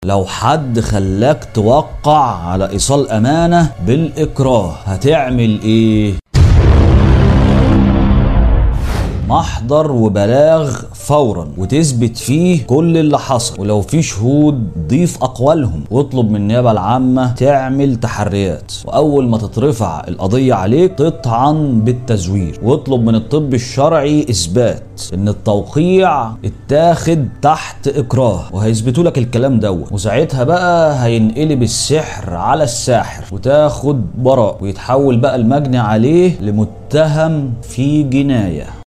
لو حد خلاك توقع على ايصال امانه بالاكراه هتعمل ايه محضر وبلاغ فورا وتثبت فيه كل اللي حصل ولو في شهود ضيف اقوالهم واطلب من النيابه العامه تعمل تحريات واول ما تترفع القضيه عليك تطعن بالتزوير واطلب من الطب الشرعي اثبات ان التوقيع اتاخد تحت اكراه وهيثبتوا لك الكلام دوت وساعتها بقى هينقلب السحر على الساحر وتاخد براء ويتحول بقى المجني عليه لمتهم في جنايه